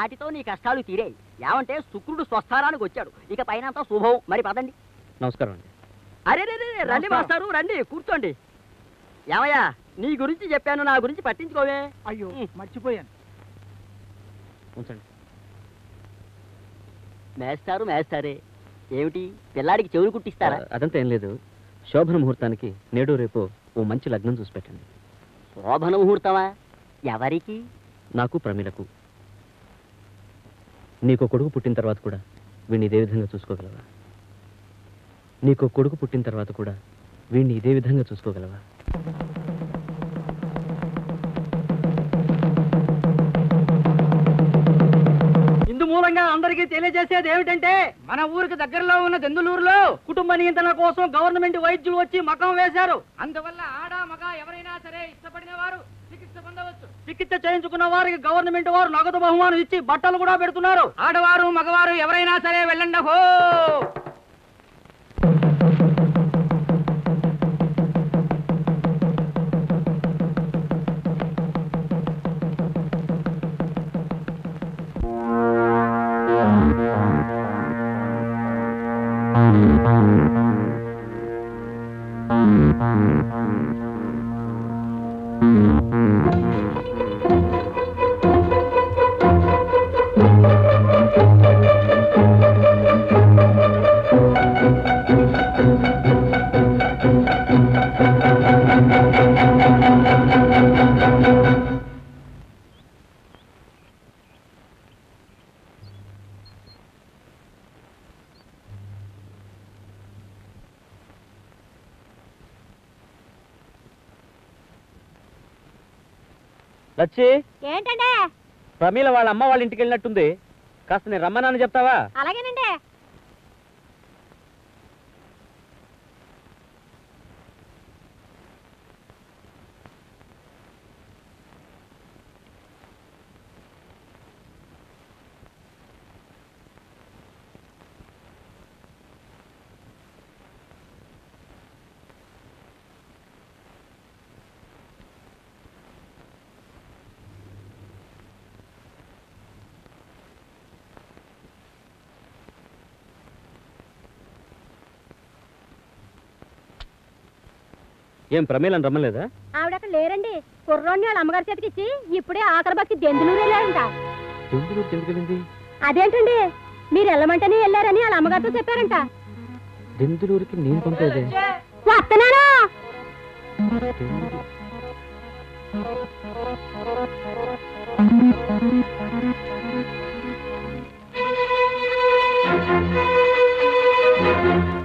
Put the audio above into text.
నాటితో నీ కష్టాలు తీరాయి ఏమంటే శుక్రుడు స్వస్థానానికి వచ్చాడు ఇక పైన అంతా శుభం మరి పదండి నమస్కారం అండి అరే రే రే, రండి మాస్టారు రండి కూర్చోండి ఏమయ్యా నీ గురించి చెప్పాను నా గురించి పట్టించుకోవే అయ్యో మర్చిపోయాను ఉంచండి మేస్తారు మేస్తారే ఏమిటి పిల్లాడికి చెవులు కుట్టిస్తారా ఆ, అదంతా ఏం లేదు శోభన ముహూర్తానికి నేడు రేపు ఓ మంచి లగ్నం చూసి పెట్టండి శోభన ముహూర్తమా ఎవరికి నాకు ప్రమీలకు నీకు కొడుకు పుట్టిన తర్వాత కూడా వీడిని ఇదే విధంగా చూసుకోగలవా నీకు కొడుకు పుట్టిన తర్వాత కూడా వీడిని ఇదే విధంగా చూసుకోగలవా ఇందు మూలంగా అందరికీ తెలియజేసేది ఏమిటంటే మన ఊరికి దగ్గరలో ఉన్న దెందులూరులో కుటుంబ నియంత్రణ కోసం గవర్నమెంట్ వైద్యులు వచ్చి మకం వేశారు అందువల్ల ఆడ మగ ఎవరైనా సరే ఇష్టపడిన వారు చికిత్స పొందవచ్చు చికిత్స చేయించుకున్న వారికి గవర్నమెంట్ వారు నగదు బహుమానం ఇచ్చి బట్టలు కూడా పెడుతున్నారు ఆడవారు మగవారు ఎవరైనా సరే వెళ్ళండి హో లచ్చి ఏంటంటే ప్రమీల వాళ్ళ అమ్మ వాళ్ళ ఇంటికి వెళ్ళినట్టుంది కాస్త నేను రమ్మన్నాను చెప్తావా అలాగేనండి ఏం ప్రమీలను రమ్మలేదా ఆవిడ అక్కడ లేరండి కుర్రోడిని వాళ్ళ అమ్మగారి చేతికి ఇచ్చి ఇప్పుడే ఆఖరి బస్కి దెందులూరు వెళ్ళారంట ఎందుకు ఎందుకు వెళ్ళింది అదేంటండి మీరు వెళ్ళమంటేనే వెళ్ళారని వాళ్ళ అమ్మగారితో చెప్పారంట దెందులూరికి నేను పంపేదే వస్తున్నాను దెందులూరు. ఆ